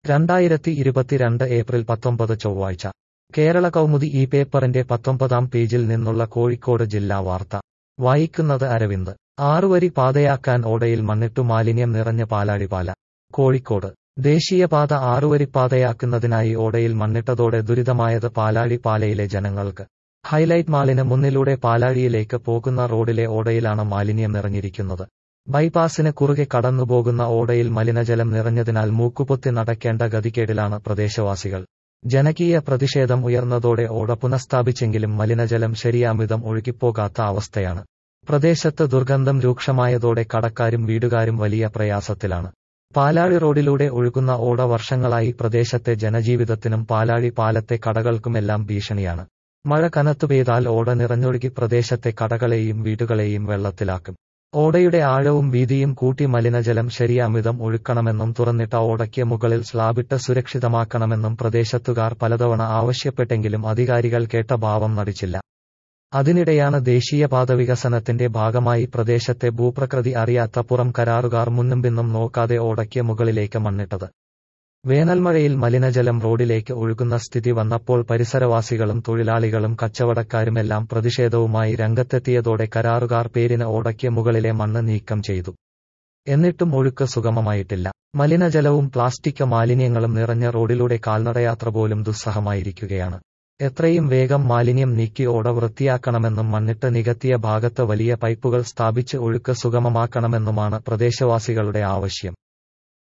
രണ്ടായിരത്തി ഇരുപത്തിരണ്ട് ഏപ്രിൽ പത്തൊമ്പത് ചൊവ്വാഴ്ച കേരള കൗമുദി ഈ പേപ്പറിന്റെ പത്തൊമ്പതാം പേജിൽ നിന്നുള്ള കോഴിക്കോട് ജില്ലാ വാർത്ത വായിക്കുന്നത് അരവിന്ദ് ആറുവരി പാതയാക്കാൻ ഓടയിൽ മണ്ണിട്ടു മാലിന്യം നിറഞ്ഞ പാലാഴിപാല കോഴിക്കോട് ദേശീയപാത ആറുവരിപ്പാതയാക്കുന്നതിനായി ഓടയിൽ മണ്ണിട്ടതോടെ ദുരിതമായത് പാലാഴി പാലയിലെ ജനങ്ങൾക്ക് ഹൈലൈറ്റ് മാളിന് മുന്നിലൂടെ പാലാഴിയിലേക്ക് പോകുന്ന റോഡിലെ ഓടയിലാണ് മാലിന്യം നിറഞ്ഞിരിക്കുന്നത് ബൈപ്പാസിന് കുറുകെ കടന്നുപോകുന്ന ഓടയിൽ മലിനജലം നിറഞ്ഞതിനാൽ മൂക്കുപൊത്തി നടക്കേണ്ട ഗതികേടിലാണ് പ്രദേശവാസികൾ ജനകീയ പ്രതിഷേധം ഉയർന്നതോടെ ഓട പുനഃസ്ഥാപിച്ചെങ്കിലും മലിനജലം ശരിയാമിതം ഒഴുകിപ്പോകാത്ത അവസ്ഥയാണ് പ്രദേശത്ത് ദുർഗന്ധം രൂക്ഷമായതോടെ കടക്കാരും വീടുകാരും വലിയ പ്രയാസത്തിലാണ് പാലാഴി റോഡിലൂടെ ഒഴുകുന്ന ഓട വർഷങ്ങളായി പ്രദേശത്തെ ജനജീവിതത്തിനും പാലാഴി പാലത്തെ കടകൾക്കുമെല്ലാം ഭീഷണിയാണ് മഴ കനത്തു പെയ്താൽ ഓട നിറഞ്ഞൊഴുകി പ്രദേശത്തെ കടകളെയും വീടുകളെയും വെള്ളത്തിലാക്കും ഓടയുടെ ആഴവും വീതിയും കൂട്ടി മലിനജലം ശരിയാമിതം ഒഴുക്കണമെന്നും തുറന്നിട്ട ഓടയ്ക്ക് മുകളിൽ സ്ലാബിട്ട് സുരക്ഷിതമാക്കണമെന്നും പ്രദേശത്തുകാർ പലതവണ ആവശ്യപ്പെട്ടെങ്കിലും അധികാരികൾ കേട്ട ഭാവം നടിച്ചില്ല അതിനിടെയാണ് ദേശീയപാത വികസനത്തിന്റെ ഭാഗമായി പ്രദേശത്തെ ഭൂപ്രകൃതി അറിയാത്ത പുറം കരാറുകാർ മുന്നും പിന്നും നോക്കാതെ ഓടയ്ക്ക് മുകളിലേക്ക് മണ്ണിട്ടത് വേനൽമഴയിൽ മലിനജലം റോഡിലേക്ക് ഒഴുകുന്ന സ്ഥിതി വന്നപ്പോൾ പരിസരവാസികളും തൊഴിലാളികളും കച്ചവടക്കാരുമെല്ലാം പ്രതിഷേധവുമായി രംഗത്തെത്തിയതോടെ കരാറുകാർ പേരിന് ഓടയ്ക്ക് മുകളിലെ മണ്ണ് നീക്കം ചെയ്തു എന്നിട്ടും ഒഴുക്ക് സുഗമമായിട്ടില്ല മലിനജലവും പ്ലാസ്റ്റിക് മാലിന്യങ്ങളും നിറഞ്ഞ റോഡിലൂടെ കാൽനടയാത്ര പോലും ദുസ്സഹമായിരിക്കുകയാണ് എത്രയും വേഗം മാലിന്യം നീക്കി ഓട വൃത്തിയാക്കണമെന്നും മണ്ണിട്ട് നികത്തിയ ഭാഗത്ത് വലിയ പൈപ്പുകൾ സ്ഥാപിച്ച് ഒഴുക്ക് സുഗമമാക്കണമെന്നുമാണ് പ്രദേശവാസികളുടെ ആവശ്യം